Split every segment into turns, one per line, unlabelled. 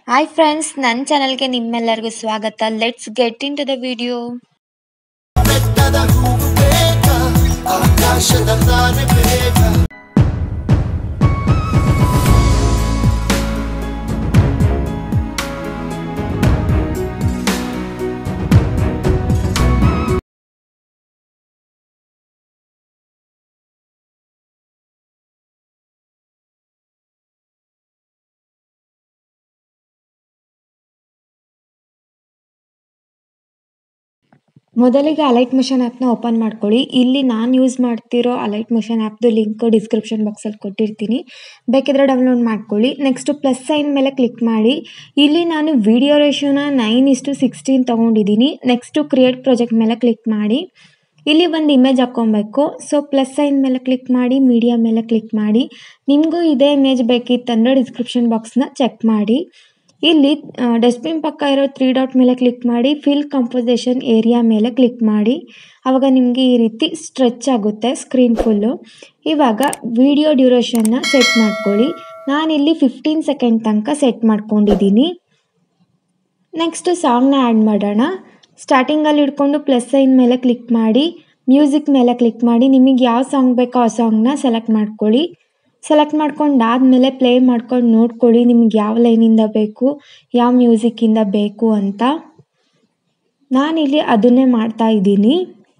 hi friends ನನ್ನ ಚಾನಲ್ಗೆ ನಿಮ್ಮೆಲ್ಲರಿಗೂ ಸ್ವಾಗತ let's get into the video
ಬೆಟ್ಟದ ಹೂವು ಬೇಗ ಆಕಾಶದ ತಾರೆ ಬೇಗ
ಮೊದಲಿಗೆ ಅಲೈಟ್ ಮಿಷನ್ ಆ್ಯಪ್ನ ಓಪನ್ ಮಾಡ್ಕೊಳ್ಳಿ ಇಲ್ಲಿ ನಾನು ಯೂಸ್ ಮಾಡ್ತಿರೋ ಅಲೈಟ್ ಮಿಷನ್ ಆ್ಯಪ್ದು ಲಿಂಕ್ ಡಿಸ್ಕ್ರಿಪ್ಷನ್ ಬಾಕ್ಸಲ್ಲಿ ಕೊಟ್ಟಿರ್ತೀನಿ ಬೇಕಿದ್ರೆ ಡೌನ್ಲೋಡ್ ಮಾಡ್ಕೊಳ್ಳಿ ನೆಕ್ಸ್ಟು ಪ್ಲಸ್ ಸೈನ್ ಮೇಲೆ ಕ್ಲಿಕ್ ಮಾಡಿ ಇಲ್ಲಿ ನಾನು ವಿಡಿಯೋ ರೇಷಿಯೋನ ನೈನ್ ಇಸ್ಟು ಸಿಕ್ಸ್ಟೀನ್ ತೊಗೊಂಡಿದ್ದೀನಿ ನೆಕ್ಸ್ಟು ಕ್ರಿಯೇಟ್ ಪ್ರಾಜೆಕ್ಟ್ ಮೇಲೆ ಕ್ಲಿಕ್ ಮಾಡಿ ಇಲ್ಲಿ ಒಂದು ಇಮೇಜ್ ಹಾಕ್ಕೊಬೇಕು ಸೊ ಪ್ಲಸ್ ಸೈನ್ ಮೇಲೆ ಕ್ಲಿಕ್ ಮಾಡಿ ಮೀಡಿಯಾ ಮೇಲೆ ಕ್ಲಿಕ್ ಮಾಡಿ ನಿಮಗೂ ಇದೇ ಇಮೇಜ್ ಬೇಕಿತ್ತಂದರೆ ಡಿಸ್ಕ್ರಿಪ್ಷನ್ ಬಾಕ್ಸ್ನ ಚೆಕ್ ಮಾಡಿ ಇಲ್ಲಿ ಡಸ್ಟ್ಬಿನ್ ಪಕ್ಕ ಇರೋ ತ್ರೀ ಡಾಟ್ ಮೇಲೆ ಕ್ಲಿಕ್ ಮಾಡಿ ಫಿಲ್ ಕಂಪೋಸಿಷನ್ ಏರಿಯಾ ಮೇಲೆ ಕ್ಲಿಕ್ ಮಾಡಿ ಆವಾಗ ನಿಮಗೆ ಈ ರೀತಿ ಸ್ಟ್ರೆಚ್ ಆಗುತ್ತೆ ಸ್ಕ್ರೀನ್ ಫುಲ್ಲು ಇವಾಗ ವಿಡಿಯೋ ಡ್ಯೂರೇಷನ್ನ ಸೆಟ್ ಮಾಡ್ಕೊಳ್ಳಿ ನಾನಿಲ್ಲಿ ಫಿಫ್ಟೀನ್ ಸೆಕೆಂಡ್ ತನಕ ಸೆಟ್ ಮಾಡ್ಕೊಂಡಿದ್ದೀನಿ ನೆಕ್ಸ್ಟ್ ಸಾಂಗ್ನ ಆ್ಯಡ್ ಮಾಡೋಣ ಸ್ಟಾರ್ಟಿಂಗಲ್ಲಿ ಹಿಡ್ಕೊಂಡು ಪ್ಲಸ್ ಸೈನ್ ಮೇಲೆ ಕ್ಲಿಕ್ ಮಾಡಿ ಮ್ಯೂಸಿಕ್ ಮೇಲೆ ಕ್ಲಿಕ್ ಮಾಡಿ ನಿಮಗೆ ಯಾವ ಸಾಂಗ್ ಬೇಕೋ ಆ ಸಾಂಗ್ನ ಸೆಲೆಕ್ಟ್ ಮಾಡ್ಕೊಳ್ಳಿ ಸೆಲೆಕ್ಟ್ ಮಾಡ್ಕೊಂಡು ಆದಮೇಲೆ ಪ್ಲೇ ಮಾಡ್ಕೊಂಡು ನೋಡ್ಕೊಳ್ಳಿ ನಿಮ್ಗೆ ಯಾವ ಲೈನಿಂದ ಬೇಕು ಯಾವ ಮ್ಯೂಸಿಕ್ಕಿಂದ ಬೇಕು ಅಂತ ನಾನಿಲ್ಲಿ ಅದನ್ನೇ ಮಾಡ್ತಾ ಇದ್ದೀನಿ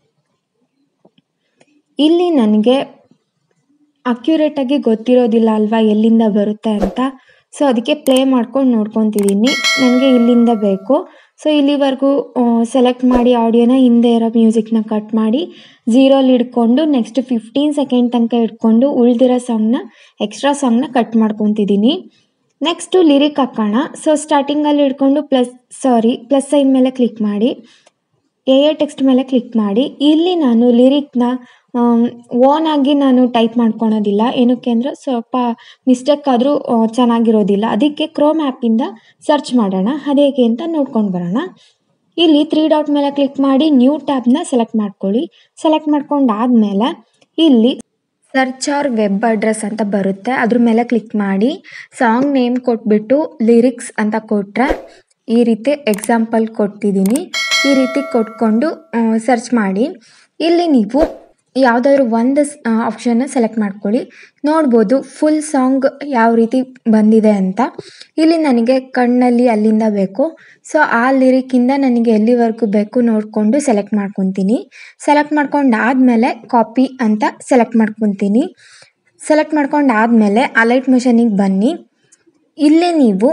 ಇಲ್ಲಿ ನನಗೆ ಅಕ್ಯುರೇಟಾಗಿ ಗೊತ್ತಿರೋದಿಲ್ಲ ಅಲ್ವಾ ಎಲ್ಲಿಂದ ಬರುತ್ತೆ ಅಂತ ಸೊ ಅದಕ್ಕೆ ಪ್ಲೇ ಮಾಡ್ಕೊಂಡು ನೋಡ್ಕೊತಿದ್ದೀನಿ ನನಗೆ ಇಲ್ಲಿಂದ ಬೇಕು ಸೊ ಇಲ್ಲಿವರೆಗೂ ಸೆಲೆಕ್ಟ್ ಮಾಡಿ ಆಡಿಯೋನ ಹಿಂದೆ ಇರೋ ಮ್ಯೂಸಿಕ್ನ ಕಟ್ ಮಾಡಿ ಝೀರೋಲಿ ಹಿಡ್ಕೊಂಡು ನೆಕ್ಸ್ಟ್ ಫಿಫ್ಟೀನ್ ಸೆಕೆಂಡ್ ತನಕ ಇಟ್ಕೊಂಡು ಉಳ್ದಿರೋ ಸಾಂಗ್ನ ಎಕ್ಸ್ಟ್ರಾ ಸಾಂಗ್ನ ಕಟ್ ಮಾಡ್ಕೊತಿದ್ದೀನಿ ನೆಕ್ಸ್ಟು ಲಿರಿಕ್ ಹಾಕೋಣ ಸೊ ಸ್ಟಾರ್ಟಿಂಗಲ್ಲಿ ಹಿಡ್ಕೊಂಡು ಪ್ಲಸ್ ಸಾರಿ ಪ್ಲಸ್ ಸೈನ್ ಮೇಲೆ ಕ್ಲಿಕ್ ಮಾಡಿ ಎ ಎ ಟೆಕ್ಸ್ಟ್ ಮೇಲೆ ಕ್ಲಿಕ್ ಮಾಡಿ ಇಲ್ಲಿ ನಾನು ಲಿರಿಕ್ನ ಓನ್ ಆಗಿ ನಾನು ಟೈಪ್ ಮಾಡ್ಕೊಳೋದಿಲ್ಲ ಏನಕ್ಕೆ ಅಂದರೆ ಸ್ವಲ್ಪ ಮಿಸ್ಟೇಕ್ ಆದರೂ ಚೆನ್ನಾಗಿರೋದಿಲ್ಲ ಅದಕ್ಕೆ ಕ್ರೋಮ್ ಆ್ಯಪಿಂದ ಸರ್ಚ್ ಮಾಡೋಣ ಅದೇಗೆ ಅಂತ ನೋಡ್ಕೊಂಡು ಬರೋಣ ಇಲ್ಲಿ ತ್ರೀ ಡಾಟ್ ಮೇಲೆ ಕ್ಲಿಕ್ ಮಾಡಿ ನ್ಯೂ ಟ್ಯಾಬ್ನ ಸೆಲೆಕ್ಟ್ ಮಾಡ್ಕೊಳ್ಳಿ ಸೆಲೆಕ್ಟ್ ಮಾಡ್ಕೊಂಡಾದ್ಮೇಲೆ ಇಲ್ಲಿ ಸರ್ಚ್ ಆರ್ ವೆಬ್ ಅಡ್ರೆಸ್ ಅಂತ ಬರುತ್ತೆ ಅದ್ರ ಮೇಲೆ ಕ್ಲಿಕ್ ಮಾಡಿ ಸಾಂಗ್ ನೇಮ್ ಕೊಟ್ಬಿಟ್ಟು ಲಿರಿಕ್ಸ್ ಅಂತ ಕೊಟ್ಟರೆ ಈ ರೀತಿ ಎಕ್ಸಾಂಪಲ್ ಕೊಟ್ಟಿದ್ದೀನಿ ಈ ರೀತಿ ಕೊಟ್ಕೊಂಡು ಸರ್ಚ್ ಮಾಡಿ ಇಲ್ಲಿ ನೀವು ಯಾವುದಾದ್ರೂ ಒಂದು ಆಪ್ಷನ್ನ ಸೆಲೆಕ್ಟ್ ಮಾಡ್ಕೊಳ್ಳಿ ನೋಡ್ಬೋದು ಫುಲ್ ಸಾಂಗ್ ಯಾವ ರೀತಿ ಬಂದಿದೆ ಅಂತ ಇಲ್ಲಿ ನನಗೆ ಕಣ್ಣಲ್ಲಿ ಅಲ್ಲಿಂದ ಬೇಕು ಸೊ ಆ ಲಿರಿಕ್ಕಿಂದ ನನಗೆ ಎಲ್ಲಿವರೆಗೂ ಬೇಕು ನೋಡಿಕೊಂಡು ಸೆಲೆಕ್ಟ್ ಮಾಡ್ಕೊತೀನಿ ಸೆಲೆಕ್ಟ್ ಮಾಡ್ಕೊಂಡು ಆದಮೇಲೆ ಕಾಪಿ ಅಂತ ಸೆಲೆಕ್ಟ್ ಮಾಡ್ಕೊತೀನಿ ಸೆಲೆಕ್ಟ್ ಮಾಡ್ಕೊಂಡು ಆದಮೇಲೆ ಅಲೈಟ್ ಮಿಷನಿಗೆ ಬನ್ನಿ ಇಲ್ಲಿ ನೀವು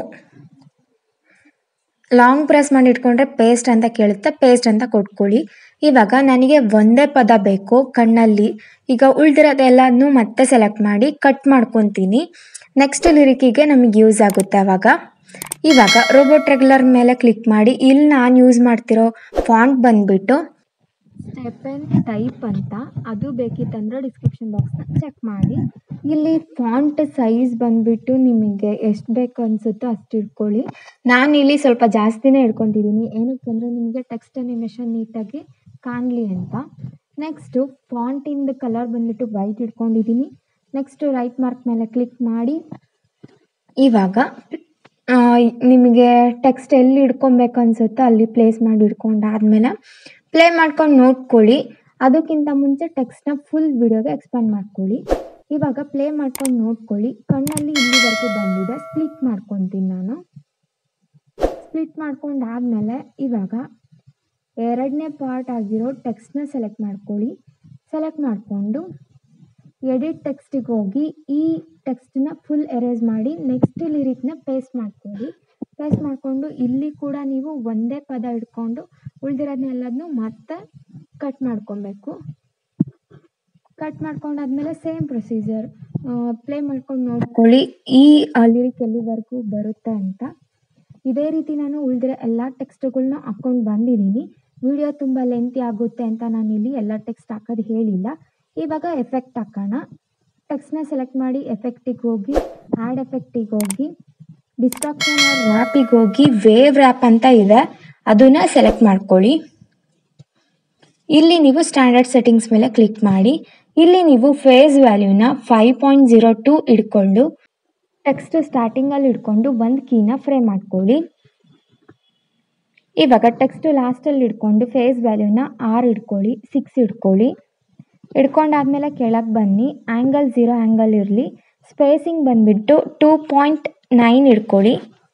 ಲಾಂಗ್ ಪ್ರೆಸ್ ಮಾಡಿ ಇಟ್ಕೊಂಡ್ರೆ ಪೇಸ್ಟ್ ಅಂತ ಕೇಳುತ್ತೆ ಪೇಸ್ಟ್ ಅಂತ ಕೊಟ್ಕೊಳ್ಳಿ ಇವಾಗ ನನಗೆ ಒಂದೇ ಪದ ಬೇಕು ಕಣ್ಣಲ್ಲಿ ಈಗ ಉಳ್ದಿರೋದೆಲ್ಲನೂ ಮತ್ತೆ ಸೆಲೆಕ್ಟ್ ಮಾಡಿ ಕಟ್ ಮಾಡ್ಕೊತೀನಿ ನೆಕ್ಸ್ಟ್ ಲಿರಿಕಿಗೆ ನಮಗೆ ಯೂಸ್ ಆಗುತ್ತೆ ಅವಾಗ ಇವಾಗ ರೋಬೋಟ್ ರೆಗ್ಯುಲರ್ ಮೇಲೆ ಕ್ಲಿಕ್ ಮಾಡಿ ಇಲ್ಲಿ ನಾನು ಯೂಸ್ ಮಾಡ್ತಿರೋ ಫಾಂಟ್ ಬಂದುಬಿಟ್ಟು ಸ್ಟೆಪನ್ ಟೈಪ್ ಅಂತ ಅದು ಬೇಕಿತ್ತಂದ್ರೆ ಡಿಸ್ಕ್ರಿಪ್ಷನ್ ಬಾಕ್ಸ್ನ ಚೆಕ್ ಮಾಡಿ ಇಲ್ಲಿ ಫಾಂಟ್ ಸೈಜ್ ಬಂದುಬಿಟ್ಟು ನಿಮಗೆ ಎಷ್ಟು ಬೇಕು ಅನಿಸುತ್ತೋ ಅಷ್ಟು ಇಟ್ಕೊಳ್ಳಿ ನಾನು ಇಲ್ಲಿ ಸ್ವಲ್ಪ ಜಾಸ್ತಿನೇ ಇಟ್ಕೊತಿದ್ದೀನಿ ಏನಕ್ಕೆ ಅಂದರೆ ನಿಮಗೆ ಟೆಕ್ಸ್ಟ್ ಅನಿಮೇಷನ್ ನೀಟಾಗಿ ಕಾಣಲಿ ಅಂತ ನೆಕ್ಸ್ಟು ಫಾಂಟಿಂದ ಕಲರ್ ಬಂದುಬಿಟ್ಟು ವೈಟ್ ಇಟ್ಕೊಂಡಿದ್ದೀನಿ ನೆಕ್ಸ್ಟು ರೈಟ್ ಮಾರ್ಕ್ ಮೇಲೆ ಕ್ಲಿಕ್ ಮಾಡಿ ಇವಾಗ ನಿಮಗೆ ಟೆಕ್ಸ್ಟ್ ಎಲ್ಲಿ ಇಟ್ಕೊಬೇಕು ಅನಿಸುತ್ತೋ ಅಲ್ಲಿ ಪ್ಲೇಸ್ ಮಾಡಿ ಇಟ್ಕೊಂಡಾದ್ಮೇಲೆ ಪ್ಲೇ ಮಾಡ್ಕೊಂಡು ನೋಡ್ಕೊಳ್ಳಿ ಅದಕ್ಕಿಂತ ಮುಂಚೆ ಟೆಕ್ಸ್ಟ್ನ ಫುಲ್ ವಿಡಿಯೋಗೆ ಎಕ್ಸ್ಪ್ಯಾಂಡ್ ಮಾಡ್ಕೊಳ್ಳಿ ಇವಾಗ ಪ್ಲೇ ಮಾಡ್ಕೊಂಡು ನೋಡ್ಕೊಳ್ಳಿ ಕಣ್ಣಲ್ಲಿ ಇಲ್ಲಿವರೆಗೂ ಬಂದಿದೆ ಸ್ಪ್ಲಿಟ್ ಮಾಡ್ಕೊತೀನಿ ನಾನು ಸ್ಪ್ಲಿಟ್ ಮಾಡ್ಕೊಂಡಾದ್ಮೇಲೆ ಇವಾಗ ಎರಡನೇ ಪಾರ್ಟ್ ಆಗಿರೋ ಟೆಕ್ಸ್ಟ್ನ ಸೆಲೆಕ್ಟ್ ಮಾಡ್ಕೊಳ್ಳಿ ಸೆಲೆಕ್ಟ್ ಮಾಡಿಕೊಂಡು ಎಡಿಟ್ ಟೆಕ್ಸ್ಟಿಗೆ ಹೋಗಿ ಈ ಟೆಕ್ಸ್ಟನ್ನ ಫುಲ್ ಎರೇಸ್ ಮಾಡಿ ನೆಕ್ಸ್ಟ್ ಲಿರಿಕ್ನ ಪೇಸ್ಟ್ ಮಾಡ್ಕೊಳ್ಳಿ ಪೇಸ್ಟ್ ಮಾಡಿಕೊಂಡು ಇಲ್ಲಿ ಕೂಡ ನೀವು ಒಂದೇ ಪದ ಇಟ್ಕೊಂಡು ಉಳ್ದಿರೋದನ್ನೆಲ್ಲದನ್ನು ಮತ್ತೆ ಕಟ್ ಮಾಡ್ಕೊಬೇಕು ಕಟ್ ಮಾಡ್ಕೊಂಡಾದ್ಮೇಲೆ ಸೇಮ್ ಪ್ರೊಸೀಜರ್ ಪ್ಲೇ ಮಾಡ್ಕೊಂಡು ನೋಡ್ಕೊಳ್ಳಿ ಈ ಲಿರಿಕ್ ಎಲ್ಲಿವರೆಗೂ ಬರುತ್ತೆ ಅಂತ ಇದೇ ರೀತಿ ನಾನು ಉಳಿದಿರೋ ಎಲ್ಲ ಟೆಕ್ಸ್ಟ್ಗಳನ್ನ ಹಾಕ್ಕೊಂಡು ಬಂದಿದ್ದೀನಿ ವಿಡಿಯೋ ತುಂಬ ಲೆಂತಿ ಆಗುತ್ತೆ ಅಂತ ನಾನು ಇಲ್ಲಿ ಎಲ್ಲ ಟೆಕ್ಸ್ಟ್ ಹಾಕೋದು ಹೇಳಿಲ್ಲ ಇವಾಗ ಎಫೆಕ್ಟ್ ಹಾಕೋಣ ಟೆಕ್ಸ್ಟ್ನ ಸೆಲೆಕ್ಟ್ ಮಾಡಿ ಎಫೆಕ್ಟಿಗೆ ಹೋಗಿ ಆ್ಯಡ್ ಎಫೆಕ್ಟಿಗೆ ಹೋಗಿ ಡಿಸ್ಟ್ರಾಕ್ಷನ್ ರ್ಯಾಪಿಗೆ ಹೋಗಿ ವೇವ್ ರ್ಯಾಪ್ ಅಂತ ಇದೆ ಅದನ್ನ ಸೆಲೆಕ್ಟ್ ಮಾಡ್ಕೊಳ್ಳಿ ಇಲ್ಲಿ ನೀವು ಸ್ಟ್ಯಾಂಡರ್ಡ್ ಸೆಟ್ಟಿಂಗ್ಸ್ ಮೇಲೆ ಕ್ಲಿಕ್ ಮಾಡಿ ಇಲ್ಲಿ ನೀವು ಫೇಸ್ ವ್ಯಾಲ್ಯೂನ ಫೈವ್ ಪಾಯಿಂಟ್ ಜೀರೋ ಟು ಇಟ್ಕೊಂಡು ಟೆಕ್ಸ್ಟ್ ಸ್ಟಾರ್ಟಿಂಗಲ್ಲಿ ಇಟ್ಕೊಂಡು ಒಂದು ಕೀನ ಫ್ರೇಮ್ ಮಾಡ್ಕೊಳ್ಳಿ ಇವಾಗ ಟೆಕ್ಸ್ಟ್ ಲಾಸ್ಟಲ್ಲಿ ಇಟ್ಕೊಂಡು ಫೇಸ್ ವ್ಯಾಲ್ಯೂನ ಆರು ಇಟ್ಕೊಳ್ಳಿ ಸಿಕ್ಸ್ ಇಟ್ಕೊಳ್ಳಿ ಇಟ್ಕೊಂಡಾದ್ಮೇಲೆ ಕೆಳಗೆ ಬನ್ನಿ ಆ್ಯಂಗಲ್ ಝೀರೋ ಆ್ಯಂಗಲ್ ಇರಲಿ ಸ್ಪೇಸಿಂಗ್ ಬಂದುಬಿಟ್ಟು ಟೂ ಪಾಯಿಂಟ್ ನೈನ್ ಇಟ್ಕೊಳ್ಳಿ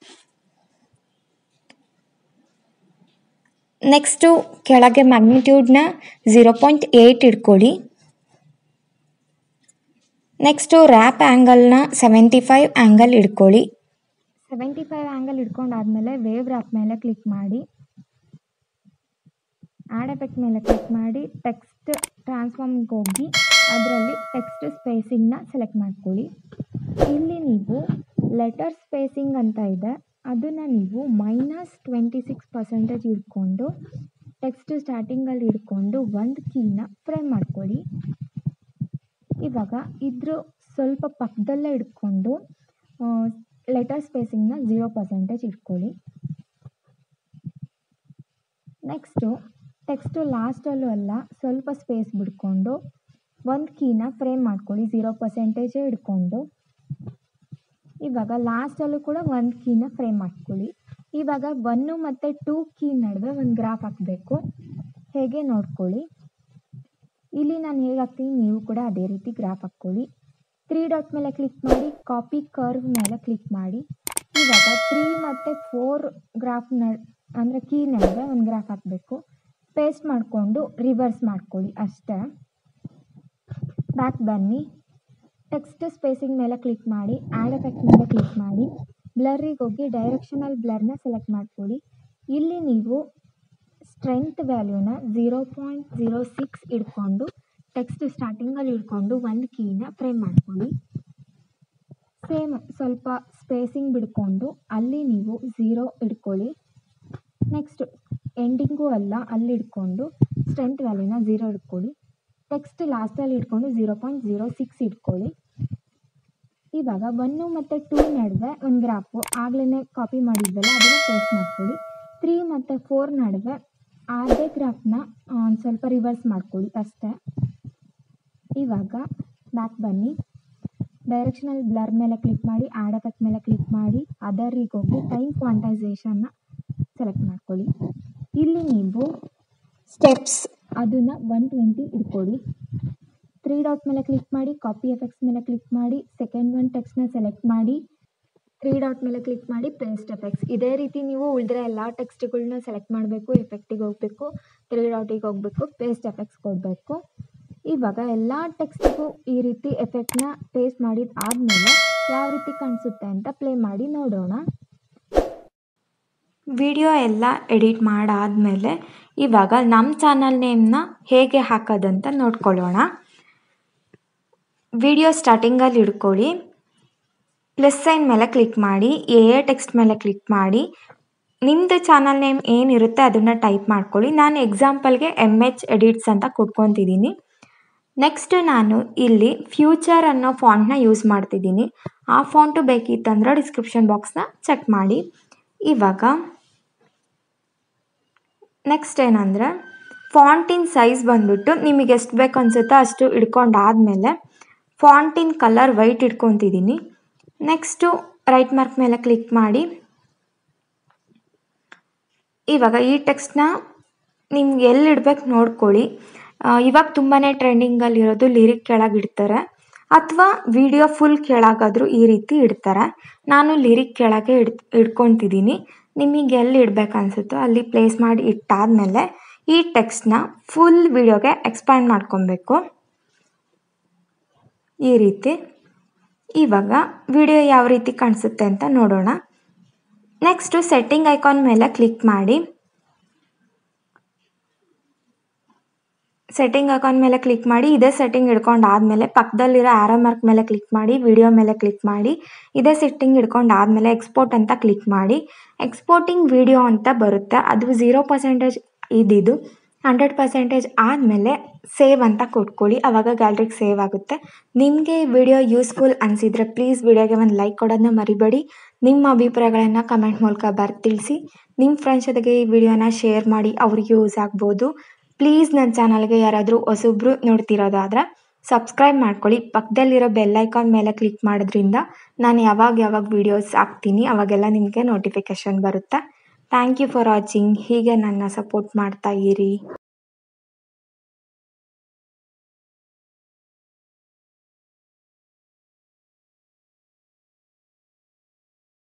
ನೆಕ್ಸ್ಟು ಕೆಳಗೆ ಮ್ಯಾಗ್ನಿಟ್ಯೂಡ್ನ ಝೀರೋ ಪಾಯಿಂಟ್ ಏಯ್ಟ್ ಇಟ್ಕೊಳ್ಳಿ ನೆಕ್ಸ್ಟು ರ್ಯಾಪ್ ಆ್ಯಂಗಲ್ನ ಸೆವೆಂಟಿ ಫೈವ್ ಆ್ಯಂಗಲ್ ಇಟ್ಕೊಳ್ಳಿ ಸೆವೆಂಟಿ ಫೈವ್ ಆ್ಯಂಗಲ್ ಇಟ್ಕೊಂಡಾದ್ಮೇಲೆ ವೇವ್ ರ್ಯಾಪ್ ಮೇಲೆ ಕ್ಲಿಕ್ ಮಾಡಿ ಆ್ಯಡ್ ಎಫೆಕ್ಟ್ ಮೇಲೆ ಕ್ಲಿಕ್ ಮಾಡಿ ಟೆಕ್ಸ್ಟ್ ಟ್ರಾನ್ಸ್ಫಾರ್ಮ್ಗೆ ಹೋಗಿ ಅದರಲ್ಲಿ ಟೆಕ್ಸ್ಟ್ ಸ್ಪೇಸಿಂಗ್ನ ಸೆಲೆಕ್ಟ್ ಮಾಡ್ಕೊಳ್ಳಿ ಇಲ್ಲಿ ನೀವು ಲೆಟರ್ ಸ್ಪೇಸಿಂಗ್ ಅಂತ ಇದೆ ಅದನ್ನು ನೀವು ಮೈನಸ್ ಟ್ವೆಂಟಿ ಸಿಕ್ಸ್ ಪರ್ಸೆಂಟೇಜ್ ಇಟ್ಕೊಂಡು ಟೆಕ್ಸ್ಟ್ ಸ್ಟಾರ್ಟಿಂಗಲ್ಲಿ ಇಟ್ಕೊಂಡು ಒಂದು ಕೀನ ಫ್ರೇಮ್ ಮಾಡ್ಕೊಳ್ಳಿ ಇವಾಗ ಇದ್ರ ಸ್ವಲ್ಪ ಪಕ್ಕದಲ್ಲೇ ಇಟ್ಕೊಂಡು ಲೆಟರ್ ಸ್ಪೇಸಿಂಗ್ನ ಝೀರೋ ಪರ್ಸೆಂಟೇಜ್ ಇಟ್ಕೊಳ್ಳಿ ನೆಕ್ಸ್ಟು ಟೆಕ್ಸ್ಟು ಲಾಸ್ಟಲ್ಲೂ ಅಲ್ಲ ಸ್ವಲ್ಪ ಸ್ಪೇಸ್ ಬಿಟ್ಕೊಂಡು ಒಂದು ಕೀನ ಫ್ರೇಮ್ ಮಾಡ್ಕೊಳ್ಳಿ ಝೀರೋ ಪರ್ಸೆಂಟೇಜೇ ಇಟ್ಕೊಂಡು ಇವಾಗ ಲಾಸ್ಟಲ್ಲೂ ಕೂಡ ಒಂದು ಕೀನ ಫ್ರೇಮ್ ಮಾಡ್ಕೊಳ್ಳಿ ಇವಾಗ ಒನ್ನು ಮತ್ತು ಟೂ ಕೀ ನಡುವೆ ಒಂದು ಗ್ರಾಫ್ ಹಾಕಬೇಕು ಹೇಗೆ ನೋಡ್ಕೊಳ್ಳಿ ಇಲ್ಲಿ ನಾನು ಹೇಗೆ ಹಾಕ್ತೀನಿ ನೀವು ಕೂಡ ಅದೇ ರೀತಿ ಗ್ರಾಫ್ ಹಾಕ್ಕೊಳ್ಳಿ ತ್ರೀ ಡಾಟ್ ಮೇಲೆ ಕ್ಲಿಕ್ ಮಾಡಿ ಕಾಪಿ ಕರ್ವ್ ಮೇಲೆ ಕ್ಲಿಕ್ ಮಾಡಿ ಇವಾಗ ತ್ರೀ ಮತ್ತು ಫೋರ್ ಗ್ರಾಫ್ ನಡ್ ಅಂದರೆ ಕೀ ನಡುವೆ ಒಂದು ಗ್ರಾಫ್ ಹಾಕಬೇಕು ಪೇಸ್ಟ್ ಮಾಡಿಕೊಂಡು ರಿವರ್ಸ್ ಮಾಡ್ಕೊಳ್ಳಿ ಅಷ್ಟೇ ಬ್ಯಾಕ್ ಬನ್ನಿ ಟೆಕ್ಸ್ಟ್ ಸ್ಪೇಸಿಂಗ್ ಮೇಲೆ ಕ್ಲಿಕ್ ಮಾಡಿ ಆ್ಯಡ್ ಎಫೆಕ್ಟ್ ಮೇಲೆ ಕ್ಲಿಕ್ ಮಾಡಿ ಬ್ಲರ್ರಿಗೆ ಹೋಗಿ ಡೈರೆಕ್ಷನಲ್ ಬ್ಲರ್ನ ಸೆಲೆಕ್ಟ್ ಮಾಡ್ಕೊಳ್ಳಿ ಇಲ್ಲಿ ನೀವು ಸ್ಟ್ರೆಂತ್ ವ್ಯಾಲ್ಯೂನ ಝೀರೋ ಪಾಯಿಂಟ್ ಝೀರೋ ಸಿಕ್ಸ್ ಇಟ್ಕೊಂಡು ಟೆಕ್ಸ್ಟ್ ಸ್ಟಾರ್ಟಿಂಗಲ್ಲಿ ಇಟ್ಕೊಂಡು ಒಂದು ಕೀನ ಫ್ರೇಮ್ ಮಾಡ್ಕೊಳ್ಳಿ ಸೇಮ್ ಸ್ವಲ್ಪ ಸ್ಪೇಸಿಂಗ್ ಬಿಡ್ಕೊಂಡು ಅಲ್ಲಿ ನೀವು ಝೀರೋ ಇಟ್ಕೊಳ್ಳಿ ನೆಕ್ಸ್ಟ್ ಎಂಡಿಂಗೂ ಅಲ್ಲ ಅಲ್ಲಿ ಇಟ್ಕೊಂಡು ಸ್ಟ್ರೆಂತ್ ವ್ಯಾಲ್ಯೂನ ಝೀರೋ ಇಟ್ಕೊಳ್ಳಿ ಟೆಕ್ಸ್ಟ್ ಲಾಸ್ಟಲ್ಲಿ ಇಟ್ಕೊಂಡು ಝೀರೋ ಪಾಯಿಂಟ್ ಝೀರೋ ಸಿಕ್ಸ್ ಇಟ್ಕೊಳ್ಳಿ ಇವಾಗ ಒನ್ನು ಮತ್ತು ಟೂ ನಡುವೆ ಒಂದು ಗ್ರಾಫು ಆಗಲೇ ಕಾಪಿ ಮಾಡಿದ್ವಲ್ಲ ಅದನ್ನು ಪೇಸ್ಟ್ ಮಾಡ್ಕೊಳ್ಳಿ ತ್ರೀ ಮತ್ತು ಫೋರ್ ನಡುವೆ ಅದೇ ಗ್ರಾಫ್ನ ಒಂದು ಸ್ವಲ್ಪ ರಿವರ್ಸ್ ಮಾಡ್ಕೊಳ್ಳಿ ಅಷ್ಟೇ ಇವಾಗ ಬ್ಯಾಕ್ ಬನ್ನಿ ಡೈರೆಕ್ಷನಲ್ ಬ್ಲರ್ ಮೇಲೆ ಕ್ಲಿಕ್ ಮಾಡಿ ಆ್ಯಡ್ ಎಫೆಕ್ಟ್ ಮೇಲೆ ಕ್ಲಿಕ್ ಮಾಡಿ ಅದರಿಗೆ ಹೋಗಿ ಟೈಮ್ ಕ್ವಾಂಟೈಸೇಷನ್ನ ಸೆಲೆಕ್ಟ್ ಮಾಡ್ಕೊಳ್ಳಿ ಇಲ್ಲಿ ನೀವು ಸ್ಟೆಪ್ಸ್ ಅದನ್ನು ಒನ್ ಟ್ವೆಂಟಿ ಇಟ್ಕೊಳ್ಳಿ ತ್ರೀ ಡಾಟ್ ಮೇಲೆ ಕ್ಲಿಕ್ ಮಾಡಿ ಕಾಪಿ ಎಫೆಕ್ಟ್ಸ್ ಮೇಲೆ ಕ್ಲಿಕ್ ಮಾಡಿ ಸೆಕೆಂಡ್ ಒನ್ ಟೆಕ್ಸ್ಟ್ನ ಸೆಲೆಕ್ಟ್ ಮಾಡಿ ತ್ರೀ ಡಾಟ್ ಮೇಲೆ ಕ್ಲಿಕ್ ಮಾಡಿ ಪೇಸ್ಟ್ ಎಫೆಕ್ಟ್ಸ್ ಇದೇ ರೀತಿ ನೀವು ಉಳಿದ್ರೆ ಎಲ್ಲ ಟೆಕ್ಸ್ಟ್ಗಳನ್ನ ಸೆಲೆಕ್ಟ್ ಮಾಡಬೇಕು ಎಫೆಕ್ಟಿಗೆ ಹೋಗಬೇಕು ತ್ರೀ ಡಾಟಿಗೆ ಹೋಗಬೇಕು ಪೇಸ್ಟ್ ಎಫೆಕ್ಟ್ಸ್ ಕೊಡಬೇಕು ಇವಾಗ ಎಲ್ಲ ಟೆಕ್ಸ್ಟಿಗೂ ಈ ರೀತಿ ಎಫೆಕ್ಟ್ನ ಪೇಸ್ಟ್ ಮಾಡಿದ ಆದಮೇಲೆ ಯಾವ ರೀತಿ ಕಾಣಿಸುತ್ತೆ ಅಂತ ಪ್ಲೇ ಮಾಡಿ ನೋಡೋಣ ವಿಡಿಯೋ ಎಲ್ಲ ಎಡಿಟ್ ಮಾಡಾದಮೇಲೆ ಇವಾಗ ನಮ್ಮ ಚಾನಲ್ ನೇಮ್ನ ಹೇಗೆ ಹಾಕೋದಂತ ನೋಡ್ಕೊಳ್ಳೋಣ ವಿಡಿಯೋ ಸ್ಟಾರ್ಟಿಂಗಲ್ಲಿ ಇಡ್ಕೊಳ್ಳಿ ಪ್ಲಸ್ ಸೈನ್ ಮೇಲೆ ಕ್ಲಿಕ್ ಮಾಡಿ ಎ ಎ ಟೆಕ್ಸ್ಟ್ ಮೇಲೆ ಕ್ಲಿಕ್ ಮಾಡಿ ನಿಮ್ಮದು ಚಾನಲ್ ನೇಮ್ ಏನಿರುತ್ತೆ ಅದನ್ನು ಟೈಪ್ ಮಾಡ್ಕೊಳ್ಳಿ ನಾನು ಎಕ್ಸಾಂಪಲ್ಗೆ ಎಮ್ ಎಚ್ ಎಡಿಟ್ಸ್ ಅಂತ ಕೊಟ್ಕೊತಿದ್ದೀನಿ ನೆಕ್ಸ್ಟ್ ನಾನು ಇಲ್ಲಿ ಫ್ಯೂಚರ್ ಅನ್ನೋ ಫಾಂಟ್ನ ಯೂಸ್ ಮಾಡ್ತಿದ್ದೀನಿ ಆ ಫಾಂಟು ಬೇಕಿತ್ತಂದ್ರೆ ಡಿಸ್ಕ್ರಿಪ್ಷನ್ ಬಾಕ್ಸ್ನ ಚೆಕ್ ಮಾಡಿ ಇವಾಗ ನೆಕ್ಸ್ಟ್ ಏನಂದರೆ ಫಾಂಟಿನ ಸೈಜ್ ಬಂದ್ಬಿಟ್ಟು ನಿಮಗೆ ಎಷ್ಟು ಬೇಕು ಅನಿಸುತ್ತೋ ಅಷ್ಟು ಇಟ್ಕೊಂಡಾದಮೇಲೆ ಫಾಂಟಿನ ಕಲರ್ ವೈಟ್ ಇಟ್ಕೊತಿದ್ದೀನಿ ನೆಕ್ಸ್ಟು ರೈಟ್ ಮಾರ್ಕ್ ಮೇಲೆ ಕ್ಲಿಕ್ ಮಾಡಿ ಇವಾಗ ಈ ಟೆಕ್ಸ್ಟ್ನ ನಿಮ್ಗೆ ಎಲ್ಲಿ ಇಡ್ಬೇಕು ನೋಡ್ಕೊಳ್ಳಿ ಇವಾಗ ತುಂಬಾ ಟ್ರೆಂಡಿಂಗಲ್ಲಿರೋದು ಲಿರಿಕ್ ಕೆಳಗೆ ಇಡ್ತಾರೆ ಅಥವಾ ವಿಡಿಯೋ ಫುಲ್ ಕೆಳಗಾದರೂ ಈ ರೀತಿ ಇಡ್ತಾರೆ ನಾನು ಲಿರಿಕ್ ಕೆಳಗೆ ಇಡ್ ಇಡ್ಕೊತಿದ್ದೀನಿ ನಿಮಗೆ ಎಲ್ಲಿ ಇಡ್ಬೇಕು ಅನಿಸುತ್ತೋ ಅಲ್ಲಿ ಪ್ಲೇಸ್ ಮಾಡಿ ಇಟ್ಟಾದಮೇಲೆ ಈ ಟೆಕ್ಸ್ಟ್ನ ಫುಲ್ ವಿಡಿಯೋಗೆ ಎಕ್ಸ್ಪ್ಯಾಂಡ್ ಮಾಡ್ಕೊಬೇಕು ಈ ರೀತಿ ಇವಾಗ ವಿಡಿಯೋ ಯಾವ ರೀತಿ ಕಾಣಿಸುತ್ತೆ ಅಂತ ನೋಡೋಣ ನೆಕ್ಸ್ಟು ಸೆಟ್ಟಿಂಗ್ ಐಕಾನ್ ಮೇಲೆ ಕ್ಲಿಕ್ ಮಾಡಿ ಸೆಟ್ಟಿಂಗ್ ಐಕಾನ್ ಮೇಲೆ ಕ್ಲಿಕ್ ಮಾಡಿ ಇದೇ ಸೆಟ್ಟಿಂಗ್ ಹಿಡ್ಕೊಂಡು ಆದಮೇಲೆ ಪಕ್ಕದಲ್ಲಿರೋ ಆರೋ ಮಾರ್ಕ್ ಮೇಲೆ ಕ್ಲಿಕ್ ಮಾಡಿ ವಿಡಿಯೋ ಮೇಲೆ ಕ್ಲಿಕ್ ಮಾಡಿ ಇದೇ ಸೆಟ್ಟಿಂಗ್ ಹಿಡ್ಕೊಂಡು ಆದಮೇಲೆ ಎಕ್ಸ್ಪೋರ್ಟ್ ಅಂತ ಕ್ಲಿಕ್ ಮಾಡಿ ಎಕ್ಸ್ಪೋರ್ಟಿಂಗ್ ವಿಡಿಯೋ ಅಂತ ಬರುತ್ತೆ ಅದು ಝೀರೋ ಪರ್ಸೆಂಟೇಜ್ ಇದ್ದಿದ್ದು ಹಂಡ್ರೆಡ್ ಪರ್ಸೆಂಟೇಜ್ ಆದಮೇಲೆ ಸೇವ್ ಅಂತ ಕೊಟ್ಕೊಳ್ಳಿ ಆವಾಗ ಗ್ಯಾಲ್ರಿಗೆ ಸೇವ್ ಆಗುತ್ತೆ ನಿಮಗೆ ಈ ವಿಡಿಯೋ ಯೂಸ್ಫುಲ್ ಅನಿಸಿದರೆ ಪ್ಲೀಸ್ ವಿಡಿಯೋಗೆ ಒಂದು ಲೈಕ್ ಕೊಡೋದನ್ನ ಮರಿಬೇಡಿ ನಿಮ್ಮ ಅಭಿಪ್ರಾಯಗಳನ್ನು ಕಮೆಂಟ್ ಮೂಲಕ ಬರ್ ತಿಳಿಸಿ ನಿಮ್ಮ ಫ್ರೆಂಡ್ಸ್ ಜೊತೆಗೆ ಈ ವಿಡಿಯೋನ ಶೇರ್ ಮಾಡಿ ಅವ್ರಿಗೆ ಯೂಸ್ ಆಗ್ಬೋದು ಪ್ಲೀಸ್ ನನ್ನ ಚಾನಲ್ಗೆ ಯಾರಾದರೂ ಹೊಸಬ್ರು ನೋಡ್ತಿರೋದಾದ್ರೆ ಸಬ್ಸ್ಕ್ರೈಬ್ ಮಾಡ್ಕೊಳ್ಳಿ ಪಕ್ಕದಲ್ಲಿರೋ ಬೆಲ್ಲೈಕಾನ್ ಮೇಲೆ ಕ್ಲಿಕ್ ಮಾಡೋದ್ರಿಂದ ನಾನು ಯಾವಾಗ ಯಾವಾಗ ವೀಡಿಯೋಸ್ ಹಾಕ್ತೀನಿ ಅವಾಗೆಲ್ಲ ನಿಮಗೆ ನೋಟಿಫಿಕೇಷನ್ ಬರುತ್ತೆ ಥ್ಯಾಂಕ್ ಯು ಫಾರ್ ವಾಚಿಂಗ್ ಹೀಗೆ ನನ್ನ ಸಪೋರ್ಟ್ ಮಾಡ್ತಾ ಇರಿ